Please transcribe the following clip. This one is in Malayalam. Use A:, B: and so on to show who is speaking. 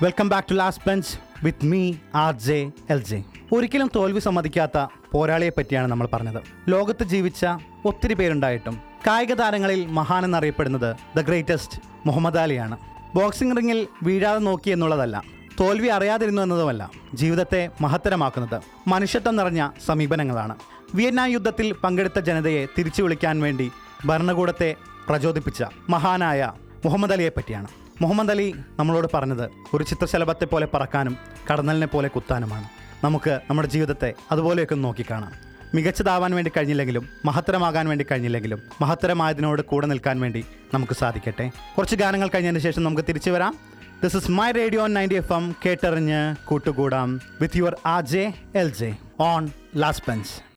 A: welcome back to last bench with me R J L J ഒരിക്കലും തോൽവി സമ്മതിക്കാത്ത പോരാളിയെ പറ്റിയാണ് നമ്മൾ പറഞ്ഞത് ലോകത്ത് ജീവിച്ച ഒത്തിരി പേരുണ്ടായിട്ടും കായിക താരങ്ങളിൽ മഹാൻ എന്നറിയപ്പെടുന്നത് ദ ഗ്രേറ്റസ്റ്റ് മുഹമ്മദ് അലിയാണ് ബോക്സിംഗ് റിങ്ങിൽ വീഴാതെ നോക്കി എന്നുള്ളതല്ല തോൽവി അറിയാതിരുന്നു എന്നതുമല്ല ജീവിതത്തെ മഹത്തരമാക്കുന്നത് മനുഷ്യത്വം നിറഞ്ഞ സമീപനങ്ങളാണ് വിയറ്റ്നാം യുദ്ധത്തിൽ പങ്കെടുത്ത ജനതയെ തിരിച്ചു വിളിക്കാൻ വേണ്ടി ഭരണകൂടത്തെ പ്രചോദിപ്പിച്ച മഹാനായ മുഹമ്മദ് അലിയെ പറ്റിയാണ് മുഹമ്മദ് അലി നമ്മളോട് പറഞ്ഞത് ഒരു ചിത്രശലഭത്തെ പോലെ പറക്കാനും കടന്നലിനെ പോലെ കുത്താനുമാണ് നമുക്ക് നമ്മുടെ ജീവിതത്തെ അതുപോലെയൊക്കെ ഒന്ന് നോക്കിക്കാണാം മികച്ചതാവാൻ വേണ്ടി കഴിഞ്ഞില്ലെങ്കിലും മഹത്തരമാകാൻ വേണ്ടി കഴിഞ്ഞില്ലെങ്കിലും മഹത്തരമായതിനോട് കൂടെ നിൽക്കാൻ വേണ്ടി നമുക്ക് സാധിക്കട്ടെ കുറച്ച് ഗാനങ്ങൾ കഴിഞ്ഞതിന് ശേഷം നമുക്ക് തിരിച്ചു വരാം this is my radio ninety F M കേട്ടറിഞ്ഞ് കൂട്ടുകൂടാം with your R J L J on last bench